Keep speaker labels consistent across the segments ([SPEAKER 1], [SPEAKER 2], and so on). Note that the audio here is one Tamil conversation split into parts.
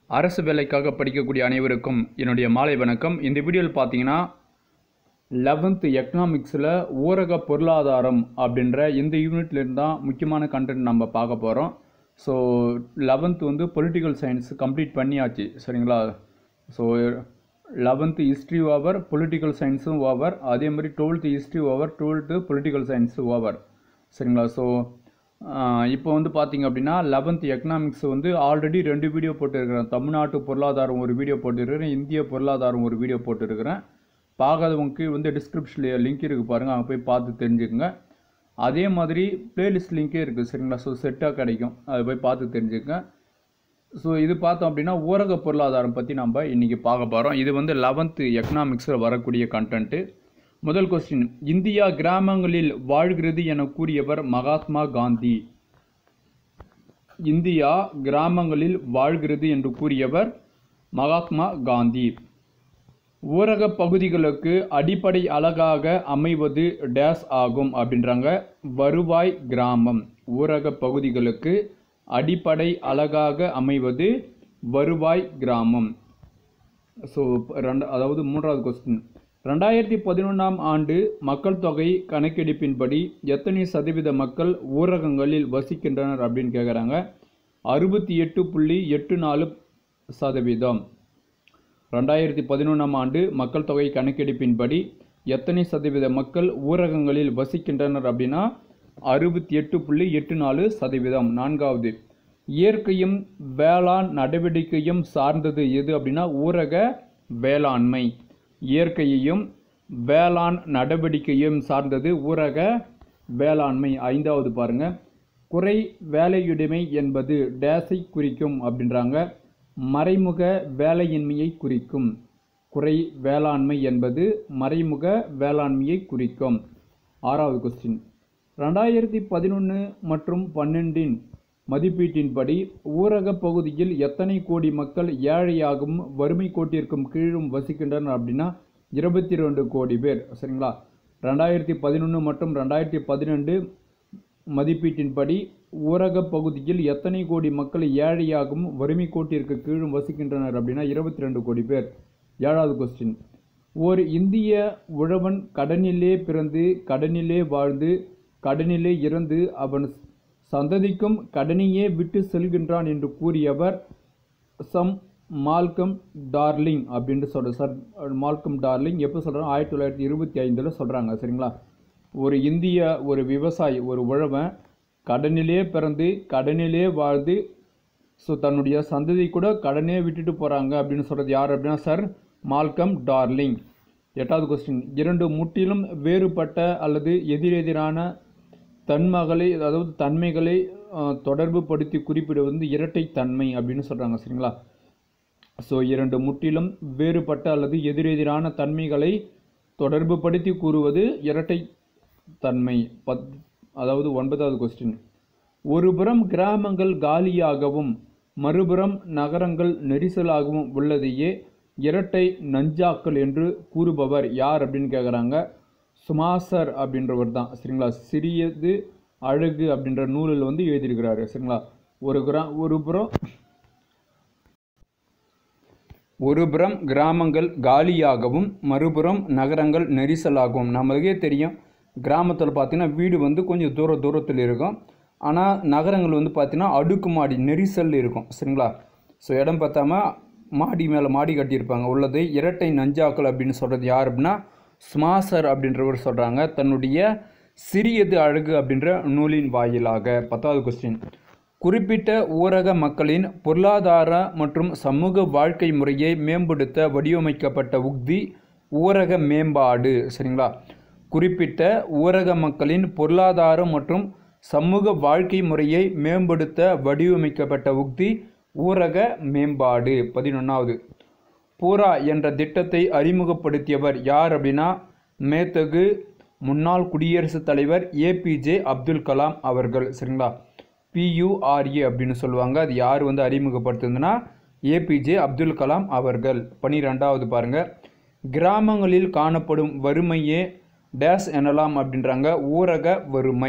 [SPEAKER 1] அரசு வேலைக்காக படிக்கக்கூடிய அனைவருக்கும் என்னுடைய மாலை வணக்கம் இந்த வீடியோவில் பார்த்தீங்கன்னா லெவன்த்து எக்கனாமிக்ஸில் ஊரக பொருளாதாரம் அப்படின்ற இந்த யூனிட்லேருந்து தான் முக்கியமான கண்டென்ட் நம்ம பார்க்க போகிறோம் ஸோ லெவன்த்து வந்து பொலிட்டிக்கல் சயின்ஸ் கம்ப்ளீட் பண்ணியாச்சு சரிங்களா so eleventh history over political சயின்ஸும் ஓவர் அதே மாதிரி twelfth history over twelfth political science over சரிங்களா ஸோ இப்போ வந்து பார்த்தீங்க அப்படின்னா லெவன்த் எக்கனாமிக்ஸ் வந்து ஆல்ரெடி ரெண்டு வீடியோ போட்டிருக்கிறேன் தமிழ்நாட்டு பொருளாதாரம் ஒரு வீடியோ போட்டிருக்கிறேன் இந்திய பொருளாதாரம் ஒரு வீடியோ போட்டிருக்கிறேன் பார்க்காதவங்களுக்கு வந்து டிஸ்கிரிப்ஷனில் லிங்க் இருக்குது பாருங்கள் அங்கே போய் பார்த்து தெரிஞ்சுக்கங்க அதே மாதிரி பிளேலிஸ்ட் லிங்கே இருக்குது சரிங்களா ஸோ செட்டாக கிடைக்கும் அதை போய் பார்த்து தெரிஞ்சுக்கங்க ஸோ இது பார்த்தோம் அப்படின்னா ஊரக பொருளாதாரம் பற்றி நம்ம இன்றைக்கி பார்க்க போகிறோம் இது வந்து லெவன்த்து எக்கனாமிக்ஸில் வரக்கூடிய கண்டென்ட்டு முதல் கொஸ்டின் இந்தியா கிராமங்களில் வாழ்கிறது என கூறியவர் மகாத்மா காந்தி இந்தியா கிராமங்களில் வாழ்கிறது என்று கூறியவர் மகாத்மா காந்தி ஊரக பகுதிகளுக்கு அடிப்படை அழகாக அமைவது டேஸ் ஆகும் அப்படின்றாங்க வருவாய் கிராமம் ஊரக பகுதிகளுக்கு அடிப்படை அழகாக அமைவது வருவாய் கிராமம் ஸோ ரெண்டு அதாவது மூன்றாவது கொஸ்டின் ரெண்டாயிரத்தி பதினொன்றாம் ஆண்டு மக்கள் தொகை கணக்கெடுப்பின்படி எத்தனை சதவீத மக்கள் ஊரகங்களில் வசிக்கின்றனர் அப்படின்னு கேட்குறாங்க அறுபத்தி எட்டு புள்ளி எட்டு நாலு சதவீதம் ரெண்டாயிரத்தி பதினொன்றாம் ஆண்டு மக்கள் தொகை கணக்கெடுப்பின்படி எத்தனை சதவீத மக்கள் ஊரகங்களில் வசிக்கின்றனர் அப்படின்னா அறுபத்தி எட்டு புள்ளி எட்டு நாலு சதவீதம் நான்காவது இயற்கையும் வேளாண் நடவடிக்கையும் சார்ந்தது எது அப்படின்னா ஊரக வேளாண்மை இயற்கையையும் வேளாண் நடவடிக்கையும் சார்ந்தது ஊரக வேளாண்மை ஐந்தாவது பாருங்க குறை வேலையுடைமை என்பது டேஸை குறிக்கும் அப்படின்றாங்க மறைமுக வேலையின்மையை குறிக்கும் குறை வேளாண்மை என்பது மறைமுக வேளாண்மையை குறிக்கும் ஆறாவது கொஸ்டின் ரெண்டாயிரத்தி பதினொன்று மற்றும் பன்னெண்டின் மதிப்பீட்டின்படி ஊரக பகுதியில் எத்தனை கோடி மக்கள் ஏழையாகவும் வறுமை கோட்டிற்கும் கீழும் வசிக்கின்றனர் அப்படின்னா இருபத்தி ரெண்டு கோடி பேர் சரிங்களா ரெண்டாயிரத்தி பதினொன்று மற்றும் ரெண்டாயிரத்தி பன்னிரெண்டு மதிப்பீட்டின்படி ஊரக பகுதியில் எத்தனை கோடி மக்கள் ஏழையாகவும் வறுமை கோட்டிற்கு கீழும் வசிக்கின்றனர் அப்படின்னா இருபத்தி ரெண்டு கோடி பேர் ஏழாவது கொஸ்டின் ஒரு இந்திய உழவன் கடனிலே பிறந்து கடனிலே வாழ்ந்து கடனிலே இறந்து அவன் சந்ததிக்கும் கடனையே விட்டு செல்கின்றான் என்று கூறியவர் சம் மால்கம் டார்லிங் அப்படின்னு சொல்கிற சார் மால்கம் டார்லிங் எப்போ சொல்கிறாங்க ஆயிரத்தி தொள்ளாயிரத்தி இருபத்தி ஐந்தில் சொல்கிறாங்க சரிங்களா ஒரு இந்திய ஒரு விவசாயி ஒரு உழவன் கடனிலே பிறந்து கடனிலே வாழ்ந்து ஸோ தன்னுடைய சந்ததி கூட கடனே விட்டுட்டு போகிறாங்க அப்படின்னு சொல்கிறது யார் அப்படின்னா சார் மால்கம் டார்லிங் எட்டாவது கொஸ்டின் இரண்டு முற்றிலும் வேறுபட்ட அல்லது எதிரெதிரான தன்மகளை அதாவது தன்மைகளை தொடர்பு படுத்தி குறிப்பிடுவது வந்து இரட்டை தன்மை அப்படின்னு சொல்கிறாங்க சரிங்களா ஸோ இரண்டு முற்றிலும் வேறுபட்ட அல்லது எதிரெதிரான தன்மைகளை தொடர்பு படுத்தி கூறுவது இரட்டை தன்மை பத் அதாவது ஒன்பதாவது கொஸ்டின் ஒருபுறம் கிராமங்கள் காலியாகவும் மறுபுறம் நகரங்கள் நெரிசலாகவும் உள்ளதையே இரட்டை நஞ்சாக்கள் என்று கூறுபவர் யார் அப்படின்னு கேட்குறாங்க சுமாசர் அப்படின்றவர் தான் சரிங்களா சிறியது அழகு அப்படின்ற நூலில் வந்து எழுதியிருக்கிறாரு சரிங்களா ஒரு கிரா ஒரு புறம் ஒருபுறம் கிராமங்கள் காலியாகவும் மறுபுறம் நகரங்கள் நெரிசலாகவும் நம்மளுக்கே தெரியும் கிராமத்தில் பார்த்தீங்கன்னா வீடு வந்து கொஞ்சம் தூர தூரத்தில் இருக்கும் ஆனால் நகரங்கள் வந்து பார்த்திங்கன்னா அடுக்குமாடி நெரிசல் இருக்கும் சரிங்களா ஸோ இடம் பார்த்தாம மாடி மேலே மாடி கட்டியிருப்பாங்க உள்ளது இரட்டை நஞ்சாக்கள் அப்படின்னு சொல்கிறது யார் அப்படின்னா ஸ்மாசர் அப்படின்றவர் சொல்கிறாங்க தன்னுடைய சிறியது அழகு அப்படின்ற நூலின் வாயிலாக பத்தாவது கொஸ்டின் குறிப்பிட்ட ஊரக மக்களின் பொருளாதார மற்றும் சமூக வாழ்க்கை முறையை மேம்படுத்த வடிவமைக்கப்பட்ட உக்தி ஊரக மேம்பாடு சரிங்களா குறிப்பிட்ட ஊரக மக்களின் பொருளாதார மற்றும் சமூக வாழ்க்கை முறையை மேம்படுத்த வடிவமைக்கப்பட்ட உக்தி ஊரக மேம்பாடு பதினொன்றாவது பூரா என்ற திட்டத்தை அறிமுகப்படுத்தியவர் யார் அப்படின்னா மேத்தகு முன்னாள் குடியரசுத் தலைவர் ஏபிஜே அப்துல் கலாம் அவர்கள் சரிங்களா பியூஆர்ஏ அப்படின்னு சொல்லுவாங்க அது யார் வந்து அறிமுகப்படுத்துதுன்னா ஏபிஜே அப்துல் கலாம் அவர்கள் பனிரெண்டாவது பாருங்க கிராமங்களில் காணப்படும் வறுமையே டேஸ் எனலாம் அப்படின்றாங்க ஊரக வறுமை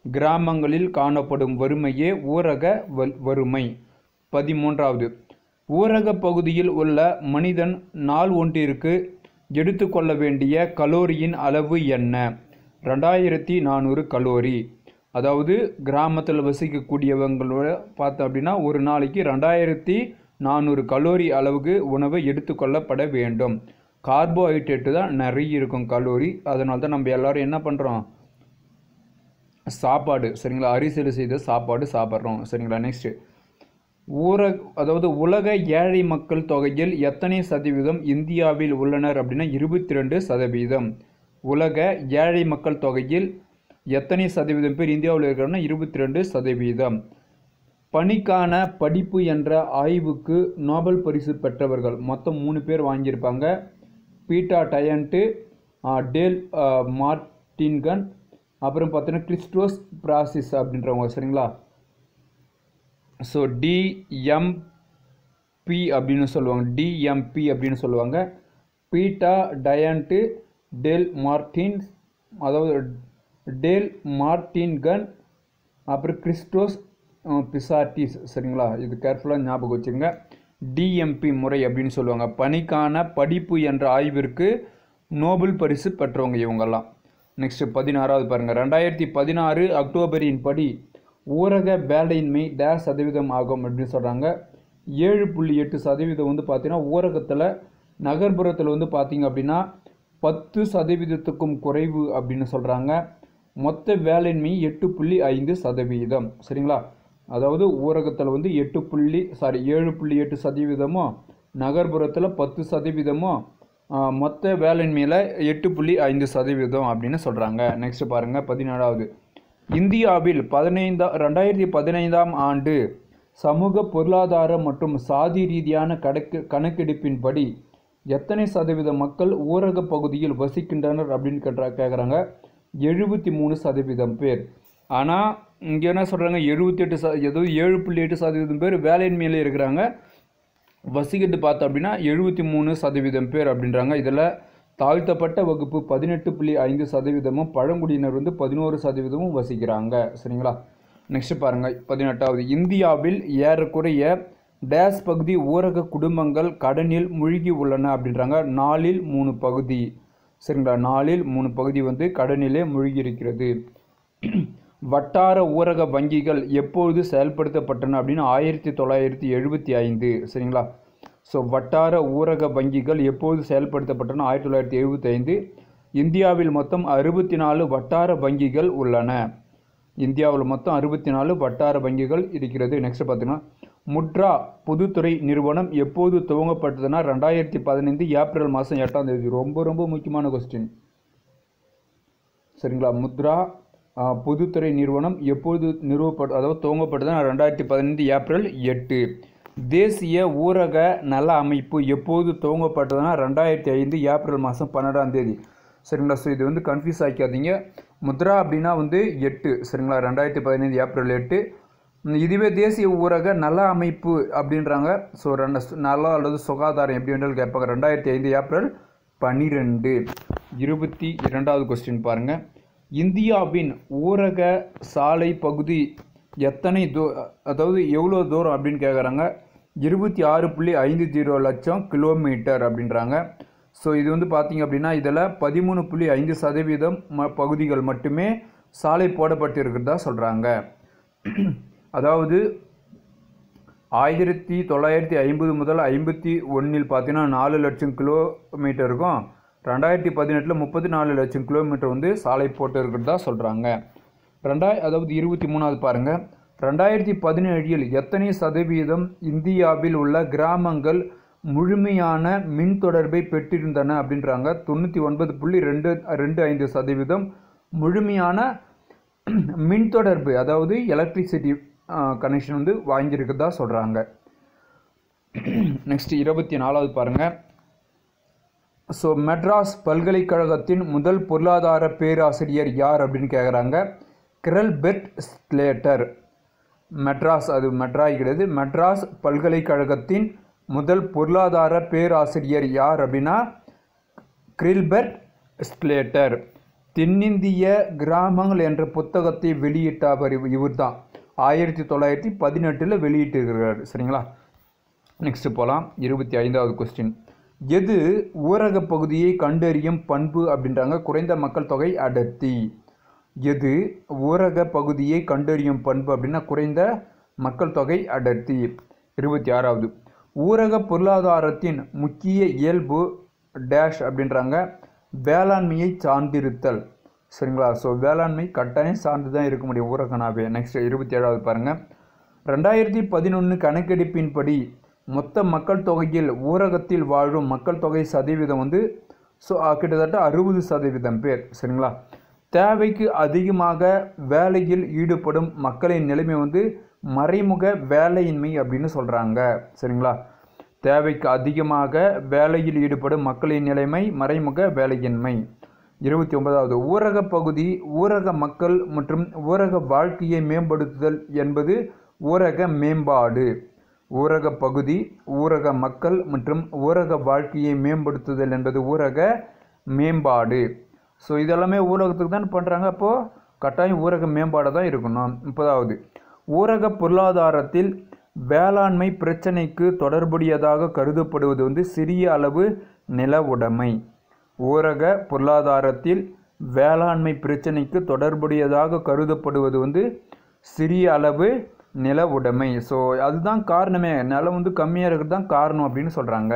[SPEAKER 1] கிராமங்களில் காணப்படும் வறுமையே ஊரக வல் வறுமை பதிமூன்றாவது ஊரக பகுதியில் உள்ள மனிதன் நாள் ஒன்றிற்கு எடுத்துக்கொள்ள வேண்டிய கலோரியின் அளவு என்ன ரெண்டாயிரத்தி நானூறு கலோரி அதாவது கிராமத்தில் வசிக்கக்கூடியவங்களோட பார்த்தோம் அப்படின்னா ஒரு நாளைக்கு ரெண்டாயிரத்தி நானூறு கலோரி அளவுக்கு உணவு எடுத்துக்கொள்ளப்பட வேண்டும் கார்போஹைட்ரேட்டு தான் நிறைய இருக்கும் கலோரி அதனால தான் நம்ம எல்லாரும் என்ன பண்ணுறோம் சாப்பாடு சரிங்களா அரிசியில் செய்த சாப்பாடு சாப்பிட்றோம் சரிங்களா நெக்ஸ்ட்டு ஊர அதாவது உலக ஏழை மக்கள் தொகையில் எத்தனை சதவீதம் இந்தியாவில் உள்ளனர் அப்படின்னா இருபத்தி ரெண்டு சதவீதம் உலக ஏழை மக்கள் தொகையில் எத்தனை சதவீதம் பேர் இந்தியாவில் இருக்கிறாங்கன்னா இருபத்தி ரெண்டு சதவீதம் பணிக்கான படிப்பு என்ற ஆய்வுக்கு நோபல் பரிசு பெற்றவர்கள் மொத்தம் மூணு பேர் வாங்கியிருப்பாங்க பீட்டா டயன்ட்டு டேல் மார்டின்கன் அப்புறம் பார்த்தீங்கன்னா கிறிஸ்டோஸ் பிராசிஸ் அப்படின்றவங்க சரிங்களா ஸோ டிஎம்பி அப்படின்னு சொல்லுவாங்க டிஎம்பி அப்படின்னு சொல்லுவாங்க பீட்டா டயன்ட்டு டேல் மார்டின்ஸ் அதாவது டேல் மார்டின்கன் அப்புறம் கிறிஸ்டோஸ் பிசாட்டிஸ் சரிங்களா இது கேர்ஃபுல்லாக ஞாபகம் வச்சுங்க டிஎம்பி முறை அப்படின்னு சொல்லுவாங்க பணிக்கான படிப்பு என்ற ஆய்விற்கு நோபல் பரிசு பெற்றவங்க இவங்கெல்லாம் நெக்ஸ்ட் பதினாறாவது பாருங்கள் ரெண்டாயிரத்தி பதினாறு அக்டோபரின் படி ஊரக வேலையின்மை டேஷ் சதவீதம் ஆகும் அப்படின்னு சொல்கிறாங்க ஏழு புள்ளி எட்டு சதவீதம் வந்து பார்த்தீங்கன்னா ஊரகத்தில் நகர்ப்புறத்தில் வந்து பார்த்தீங்க அப்படின்னா பத்து சதவீதத்துக்கும் குறைவு அப்படின்னு சொல்கிறாங்க மொத்த வேலையின்மை எட்டு புள்ளி ஐந்து சதவீதம் சரிங்களா அதாவது ஊரகத்தில் வந்து எட்டு புள்ளி சாரி ஏழு புள்ளி எட்டு சதவீதமும் நகர்ப்புறத்தில் பத்து சதவீதமும் ஆஹ், மொத்த வேலையின்மையில் எட்டு புள்ளி ஐந்து சதவீதம் அப்படின்னு சொல்கிறாங்க நெக்ஸ்ட் பாருங்கள் பதினேழாவது இந்தியாவில் பதினைந்தா ரெண்டாயிரத்தி பதினைந்தாம் ஆண்டு சமூக பொருளாதார மற்றும் சாதி ரீதியான கணக்கு கணக்கெடுப்பின்படி எத்தனை சதவீத மக்கள் ஊரக பகுதியில் வசிக்கின்றனர் அப்படின்னு கேட்டா கேட்குறாங்க எழுபத்தி மூணு சதவீதம் பேர் ஆனால் இங்கே என்ன சொல்கிறாங்க எழுபத்தெட்டு ச ஏதோ ஏழு புள்ளி எட்டு சதவீதம் பேர் வேலையின்மையில இருக்கிறாங்க வசிக்கிட்டு பார்த்தோம் அப்படின்னா எழுபத்தி மூணு சதவீதம் பேர் அப்படின்றாங்க இதில் தாழ்த்தப்பட்ட வகுப்பு பதினெட்டு புள்ளி ஐந்து சதவீதமும் பழங்குடியினர் வந்து பதினோரு சதவீதமும் வசிக்கிறாங்க சரிங்களா நெக்ஸ்ட் பாருங்க பதினெட்டாவது இந்தியாவில் ஏறக்குறைய டேஸ் பகுதி ஊரக குடும்பங்கள் கடனில் மூழ்கி உள்ளன அப்படின்றாங்க நாலில் மூணு பகுதி சரிங்களா நாலில் மூணு பகுதி வந்து கடனிலே மூழ்கி இருக்கிறது வட்டார ஊரக வங்கிகள் எப்பொழுது செயல்படுத்தப்பட்டன அப்படின்னு ஆயிரத்தி தொள்ளாயிரத்தி எழுபத்தி ஐந்து சரிங்களா ஸோ வட்டார ஊரக வங்கிகள் எப்போது செயல்படுத்தப்பட்டன ஆயிரத்தி தொள்ளாயிரத்தி எழுபத்தி ஐந்து இந்தியாவில் மொத்தம் அறுபத்தி நாலு வட்டார வங்கிகள் உள்ளன இந்தியாவில் மொத்தம் அறுபத்தி நாலு வட்டார வங்கிகள் இருக்கிறது நெக்ஸ்ட் பார்த்தீங்கன்னா முட்ரா பொதுத்துறை நிறுவனம் எப்போது துவங்கப்பட்டதுன்னா ரெண்டாயிரத்தி பதினைந்து ஏப்ரல் மாதம் எட்டாம் தேதி ரொம்ப ரொம்ப முக்கியமான கொஸ்டின் சரிங்களா முத்ரா ஆ, பொதுத்துறை நிறுவனம் எப்பொழுது நிறுவப்பட்ட அதாவது துவங்கப்பட்டதுன்னா ரெண்டாயிரத்தி பதினைந்து ஏப்ரல் எட்டு தேசிய ஊரக நல அமைப்பு எப்போது துவங்கப்பட்டதுன்னா ரெண்டாயிரத்தி ஐந்து ஏப்ரல் மாதம் பன்னெண்டாம் தேதி சரிங்களா ஸோ இது வந்து கன்ஃபியூஸ் ஆக்காதீங்க முத்ரா அப்படின்னா வந்து எட்டு சரிங்களா ரெண்டாயிரத்தி பதினைந்து ஏப்ரல் எட்டு ம், இதுவே தேசிய ஊரக நல அமைப்பு அப்படின்றாங்க ஸோ ரெண்டு சு- நல அல்லது சுகாதாரம் எப்படி வேண்டாலும் கேட்பாங்க ரெண்டாயிரத்தி ஐந்து ஏப்ரல் பன்னிரெண்டு இருபத்தி இரண்டாவது கொஸ்டின் பாருங்க இந்தியாவின் ஊரக சாலை பகுதி எத்தனை தூ அதாவது எவ்வளோ தூரம் அப்படின்னு கேட்குறாங்க இருபத்தி ஆறு புள்ளி ஐந்து ஜீரோ லட்சம் கிலோமீட்டர் அப்படின்றாங்க ஸோ இது வந்து பார்த்தீங்க அப்படின்னா இதில் பதிமூணு புள்ளி ஐந்து சதவீதம் ம பகுதிகள் மட்டுமே சாலை போடப்பட்டு இருக்கிறதா சொல்கிறாங்க அதாவது ஆயிரத்தி தொள்ளாயிரத்தி ஐம்பது முதல் ஐம்பத்தி ஒன்றில் பார்த்தீங்கன்னா நாலு லட்சம் கிலோமீட்டர் இருக்கும் ரெண்டாயிரத்தி பதினெட்டில் முப்பத்தி நாலு லட்சம் கிலோமீட்டர் வந்து சாலை போட்டு இருக்கிறதா சொல்கிறாங்க ரெண்டாய் அதாவது இருபத்தி மூணாவது பாருங்கள் ரெண்டாயிரத்தி பதினேழில் எத்தனை சதவீதம் இந்தியாவில் உள்ள கிராமங்கள் முழுமையான மின் தொடர்பை பெற்றிருந்தன அப்படின்றாங்க தொண்ணூற்றி ஒன்பது புள்ளி ரெண்டு ரெண்டு ஐந்து சதவீதம் முழுமையான மின் தொடர்பு அதாவது எலக்ட்ரிசிட்டி கனெக்ஷன் வந்து வாங்கியிருக்கிறதா சொல்கிறாங்க நெக்ஸ்ட் இருபத்தி நாலாவது பாருங்கள் ஸோ மெட்ராஸ் பல்கலைக்கழகத்தின் முதல் பொருளாதார பேராசிரியர் யார் அப்படின்னு கேட்குறாங்க கிரல்பெர்ட் ஸ்லேட்டர் மெட்ராஸ் அது மெட்ராய் கிடையாது மெட்ராஸ் பல்கலைக்கழகத்தின் முதல் பொருளாதார பேராசிரியர் யார் அப்படின்னா கிரில்பர்ட் ஸ்லேட்டர் தென்னிந்திய கிராமங்கள் என்ற புத்தகத்தை வெளியிட்டவர் இவர் தான் ஆயிரத்தி தொள்ளாயிரத்தி பதினெட்டில் வெளியிட்டிருக்கிறார் சரிங்களா நெக்ஸ்ட் போகலாம் இருபத்தி ஐந்தாவது கொஸ்டின் எது ஊரக பகுதியை கண்டறியும் பண்பு அப்படின்றாங்க குறைந்த மக்கள் தொகை அடர்த்தி எது ஊரக பகுதியை கண்டறியும் பண்பு அப்படின்னா குறைந்த மக்கள் தொகை அடர்த்தி இருபத்தி ஆறாவது ஊரக பொருளாதாரத்தின் முக்கிய இயல்பு டேஷ் அப்படின்றாங்க வேளாண்மையை சார்ந்திருத்தல் சரிங்களா ஸோ வேளாண்மை கட்டாயம் சார்ந்து தான் இருக்க முடியும் ஊரகனாவே நெக்ஸ்ட் இருபத்தி ஏழாவது பாருங்கள் ரெண்டாயிரத்தி பதினொன்று கணக்கெடுப்பின்படி மொத்த மக்கள் தொகையில் ஊரகத்தில் வாழும் மக்கள் தொகை சதவீதம் வந்து ஸோ கிட்டத்தட்ட அறுபது சதவீதம் பேர் சரிங்களா தேவைக்கு அதிகமாக வேலையில் ஈடுபடும் மக்களின் நிலைமை வந்து மறைமுக வேலையின்மை அப்படின்னு சொல்கிறாங்க சரிங்களா தேவைக்கு அதிகமாக வேலையில் ஈடுபடும் மக்களின் நிலைமை மறைமுக வேலையின்மை இருபத்தி ஒன்பதாவது ஊரக பகுதி ஊரக மக்கள் மற்றும் ஊரக வாழ்க்கையை மேம்படுத்துதல் என்பது ஊரக மேம்பாடு ஊரக பகுதி ஊரக மக்கள் மற்றும் ஊரக வாழ்க்கையை மேம்படுத்துதல் என்பது ஊரக மேம்பாடு ஸோ இதெல்லாமே ஊரகத்துக்கு தான் பண்ணுறாங்க அப்போது கட்டாயம் ஊரக மேம்பாடு தான் இருக்கணும் முப்பதாவது ஊரக பொருளாதாரத்தில் வேளாண்மை பிரச்சனைக்கு தொடர்புடையதாக கருதப்படுவது வந்து சிறிய அளவு நில உடைமை ஊரக பொருளாதாரத்தில் வேளாண்மை பிரச்சனைக்கு தொடர்புடையதாக கருதப்படுவது வந்து சிறிய அளவு நில உடைமை ஸோ அதுதான் காரணமே நிலம் வந்து கம்மியாக இருக்கிறது தான் காரணம் அப்படின்னு சொல்கிறாங்க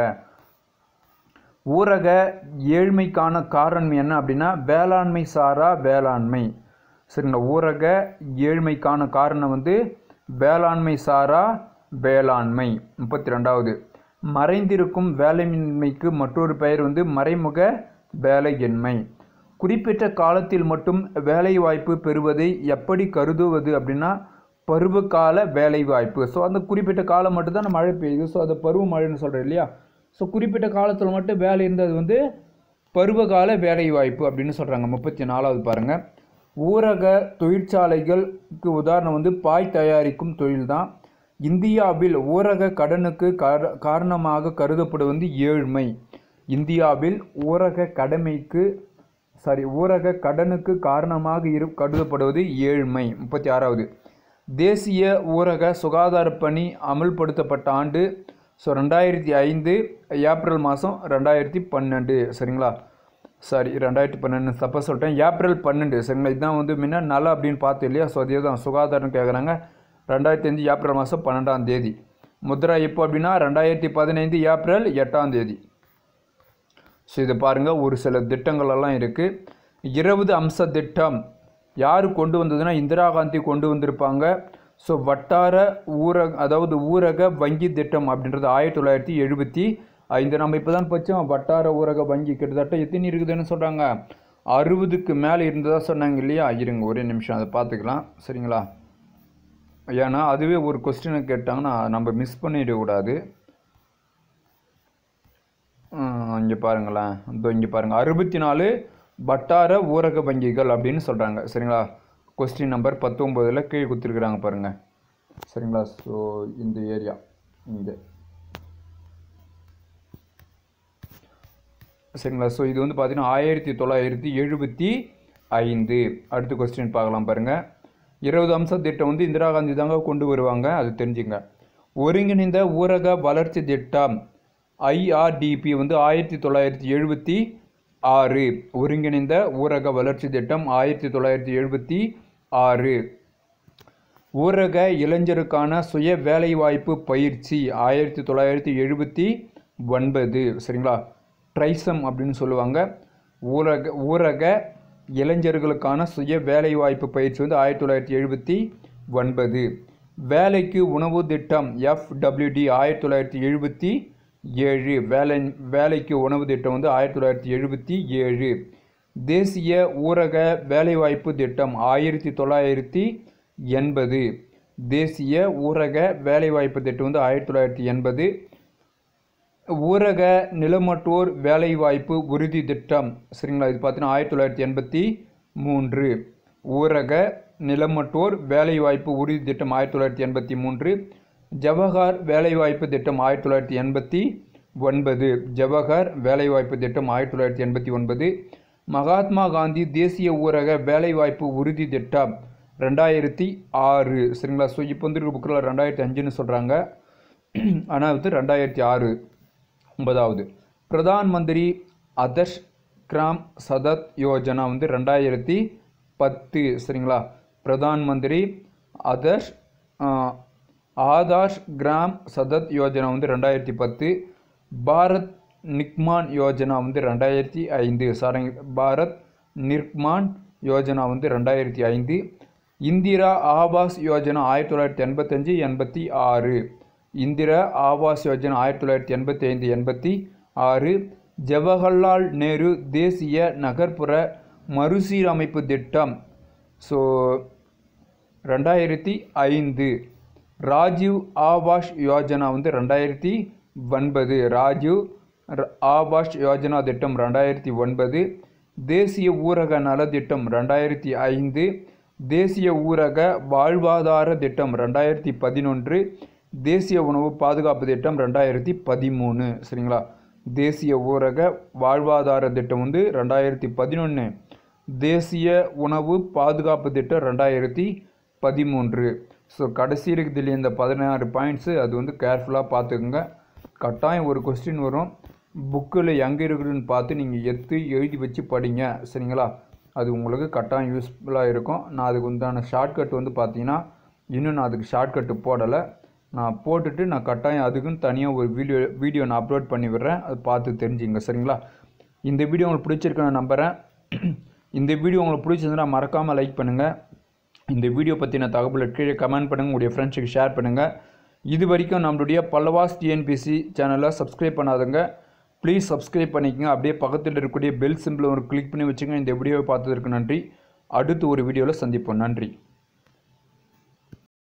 [SPEAKER 1] ஊரக ஏழ்மைக்கான காரணம் என்ன அப்படின்னா வேளாண்மை சாரா வேளாண்மை சரிங்களா ஊரக ஏழ்மைக்கான காரணம் வந்து வேளாண்மை சாரா வேளாண்மை முப்பத்தி ரெண்டாவது மறைந்திருக்கும் வேலையின்மைக்கு மற்றொரு பெயர் வந்து மறைமுக வேலையின்மை குறிப்பிட்ட காலத்தில் மட்டும் வேலைவாய்ப்பு பெறுவதை எப்படி கருதுவது அப்படின்னா பருவகால வேலைவாய்ப்பு ஸோ அந்த குறிப்பிட்ட காலம் மட்டும்தான் மழை பெய்யுது ஸோ அதை பருவ மழைன்னு சொல்கிறேன் இல்லையா ஸோ குறிப்பிட்ட காலத்தில் மட்டும் வேலை இருந்தது வந்து பருவகால வேலைவாய்ப்பு அப்படின்னு சொல்கிறாங்க முப்பத்தி நாலாவது பாருங்கள் ஊரக தொழிற்சாலைகளுக்கு உதாரணம் வந்து பாய் தயாரிக்கும் தொழில் தான் இந்தியாவில் ஊரக கடனுக்கு கார காரணமாக கருதப்படுவது வந்து ஏழ்மை இந்தியாவில் ஊரக கடமைக்கு சாரி ஊரக கடனுக்கு காரணமாக இரு கருதப்படுவது ஏழ்மை முப்பத்தி ஆறாவது தேசிய ஊரக சுகாதார பணி அமல்படுத்தப்பட்ட ஆண்டு ஸோ ரெண்டாயிரத்தி ஐந்து ஏப்ரல் மாதம் ரெண்டாயிரத்தி பன்னெண்டு சரிங்களா சாரி ரெண்டாயிரத்தி பன்னெண்டு தப்பாக சொல்லிட்டேன் ஏப்ரல் பன்னெண்டு சரிங்களா இதுதான் வந்து முன்ன நல அப்படின்னு பார்த்தோம் இல்லையா ஸோ அதே தான் சுகாதாரம் கேட்குறாங்க ரெண்டாயிரத்தி அஞ்சு ஏப்ரல் மாதம் பன்னெண்டாம் தேதி முத்ரா எப்போ அப்படின்னா ரெண்டாயிரத்தி பதினைந்து ஏப்ரல் எட்டாம் தேதி ஸோ இதை பாருங்கள் ஒரு சில திட்டங்கள் எல்லாம் இருக்குது இருபது அம்ச திட்டம் யார் கொண்டு வந்ததுன்னா இந்திரா காந்தி கொண்டு வந்திருப்பாங்க ஸோ வட்டார ஊரக அதாவது ஊரக வங்கி திட்டம் அப்படின்றது ஆயிரத்தி தொள்ளாயிரத்தி எழுபத்தி ஐந்து நம்ம இப்போ தான் பச்சோம் வட்டார ஊரக வங்கி கிட்டத்தட்ட எத்தனை இருக்குதுன்னு சொல்கிறாங்க அறுபதுக்கு மேலே இருந்ததா சொன்னாங்க இல்லையா இருங்க ஒரே நிமிஷம் அதை பார்த்துக்கலாம் சரிங்களா ஏன்னா அதுவே ஒரு கொஸ்டினை கேட்டாங்கன்னா நம்ம மிஸ் பண்ணிடக்கூடாது இங்கே பாருங்களேன் இதோ இங்கே பாருங்கள் அறுபத்தி நாலு வட்டார ஊரக வங்கிகள் அப்படின்னு சொல்கிறாங்க சரிங்களா கொஸ்டின் நம்பர் பத்தொம்போதில் கீழே கொடுத்துருக்குறாங்க பாருங்கள் சரிங்களா ஸோ இந்த ஏரியா இங்கே சரிங்களா ஸோ இது வந்து பார்த்தீங்கன்னா ஆயிரத்தி தொள்ளாயிரத்தி எழுபத்தி ஐந்து அடுத்த கொஸ்டின் பார்க்கலாம் பாருங்கள் இருபது அம்ச திட்டம் வந்து இந்திரா காந்தி தாங்க கொண்டு வருவாங்க அது தெரிஞ்சுங்க ஒருங்கிணைந்த ஊரக வளர்ச்சி திட்டம் ஐஆர்டிபி வந்து ஆயிரத்தி தொள்ளாயிரத்தி எழுபத்தி ஆறு ஒருங்கிணைந்த ஊரக வளர்ச்சி திட்டம் ஆயிரத்தி தொள்ளாயிரத்தி எழுபத்தி ஆறு ஊரக இளைஞருக்கான சுய வேலைவாய்ப்பு பயிற்சி ஆயிரத்தி தொள்ளாயிரத்தி எழுபத்தி ஒன்பது சரிங்களா ட்ரைசம் அப்படின்னு சொல்லுவாங்க ஊரக ஊரக இளைஞர்களுக்கான சுய வேலைவாய்ப்பு பயிற்சி வந்து ஆயிரத்தி தொள்ளாயிரத்தி எழுபத்தி ஒன்பது வேலைக்கு உணவு திட்டம் எஃப்டபிள்யூடி ஆயிரத்தி தொள்ளாயிரத்தி எழுபத்தி ஏழு வேலை வேலைக்கு உணவு திட்டம் வந்து ஆயிரத்தி தொள்ளாயிரத்தி எழுபத்தி ஏழு தேசிய ஊரக வேலைவாய்ப்பு திட்டம் ஆயிரத்தி தொள்ளாயிரத்தி எண்பது தேசிய ஊரக வேலைவாய்ப்பு திட்டம் வந்து ஆயிரத்தி தொள்ளாயிரத்தி எண்பது ஊரக நிலமற்றோர் வேலைவாய்ப்பு உறுதி திட்டம் சரிங்களா இது பார்த்தீங்கன்னா ஆயிரத்தி தொள்ளாயிரத்தி எண்பத்தி மூன்று ஊரக நிலமற்றோர் வேலைவாய்ப்பு உறுதி திட்டம் ஆயிரத்தி தொள்ளாயிரத்தி எண்பத்தி மூன்று ஜவஹர் வேலைவாய்ப்பு திட்டம் ஆயிரத்தி தொள்ளாயிரத்தி எண்பத்தி ஒன்பது ஜவஹர் வேலைவாய்ப்பு திட்டம் ஆயிரத்தி தொள்ளாயிரத்தி எண்பத்தி ஒன்பது மகாத்மா காந்தி தேசிய ஊரக வேலைவாய்ப்பு உறுதி திட்டம் ரெண்டாயிரத்தி ஆறு சரிங்களா ஸோ இப்போ வந்து புக்கில் ரெண்டாயிரத்தி அஞ்சுன்னு சொல்கிறாங்க ஆனால் வந்து ரெண்டாயிரத்தி ஆறு ஒன்பதாவது பிரதான் மந்திரி அதர்ஷ் கிராம் சதத் யோஜனா வந்து ரெண்டாயிரத்தி பத்து சரிங்களா பிரதான் மந்திரி அதர்ஷ் ஆஹ், ஆதாஷ் கிராம் சதத் யோஜனா வந்து ரெண்டாயிரத்தி பத்து பாரத் நிக்மான் யோஜனா வந்து ரெண்டாயிரத்தி ஐந்து சாரி பாரத் நிர்மான் யோஜனா வந்து ரெண்டாயிரத்தி ஐந்து இந்திரா ஆவாஸ் யோஜனா ஆயிரத்தி தொள்ளாயிரத்தி எண்பத்தஞ்சு எண்பத்தி ஆறு இந்திரா ஆவாஸ் யோஜனா ஆயிரத்தி தொள்ளாயிரத்தி எண்பத்தி ஐந்து எண்பத்தி ஆறு ஜவஹர்லால் நேரு தேசிய நகர்ப்புற மறுசீரமைப்பு திட்டம் ஸோ ரெண்டாயிரத்தி ஐந்து ராஜீவ் ஆவாஸ் யோஜனா வந்து ரெண்டாயிரத்தி ஒன்பது ராஜீவ் ர- ஆவாஸ் யோஜனா திட்டம் ரெண்டாயிரத்தி ஒன்பது தேசிய ஊரக நலத்திட்டம் ரெண்டாயிரத்தி ஐந்து தேசிய ஊரக வாழ்வாதார திட்டம் ரெண்டாயிரத்தி பதினொன்று தேசிய உணவு பாதுகாப்பு திட்டம் ரெண்டாயிரத்தி பதிமூணு சரிங்களா தேசிய ஊரக வாழ்வாதார திட்டம் வந்து ரெண்டாயிரத்தி பதினொன்று தேசிய உணவு பாதுகாப்பு திட்டம் ரெண்டாயிரத்தி பதிமூன்று ஸோ கடைசி இருக்குது இந்த பதினாறு பாயிண்ட்ஸு அது வந்து கேர்ஃபுல்லாக பார்த்துக்குங்க கட்டாயம் ஒரு கொஸ்டின் வரும் புக்கில் எங்கே இருக்குதுன்னு பார்த்து நீங்கள் எடுத்து எழுதி வச்சு படிங்க சரிங்களா அது உங்களுக்கு கட்டாயம் யூஸ்ஃபுல்லாக இருக்கும் நான் அதுக்கு உண்டான ஷார்ட்கட் வந்து பார்த்தீங்கன்னா இன்னும் நான் அதுக்கு ஷார்ட்கட்டு போடலை நான் போட்டுட்டு நான் கட்டாயம் அதுக்குன்னு தனியாக ஒரு வீடியோ வீடியோ நான் அப்லோட் பண்ணி விடுறேன் அது பார்த்து தெரிஞ்சுங்க சரிங்களா இந்த வீடியோ உங்களுக்கு பிடிச்சிருக்கு நான் நம்புகிறேன் இந்த வீடியோ உங்களுக்கு பிடிச்சிருந்தா மறக்காமல் லைக் பண்ணுங்கள் இந்த வீடியோ பற்றின தகவலை கீழே கமெண்ட் பண்ணுங்கள் உங்களுடைய ஃப்ரெண்ட்ஸுக்கு ஷேர் பண்ணுங்கள் இது வரைக்கும் நம்மளுடைய பல்லவாஸ் டிஎன்பிசி சேனலை சப்ஸ்கிரைப் பண்ணாதவங்க ப்ளீஸ் சப்ஸ்கிரைப் பண்ணிக்கங்க அப்படியே பக்கத்தில் இருக்கக்கூடிய பெல் சிம்பிள் ஒரு கிளிக் பண்ணி வச்சுங்க இந்த வீடியோவை பார்த்ததற்கு நன்றி அடுத்து ஒரு வீடியோவில் சந்திப்போம் நன்றி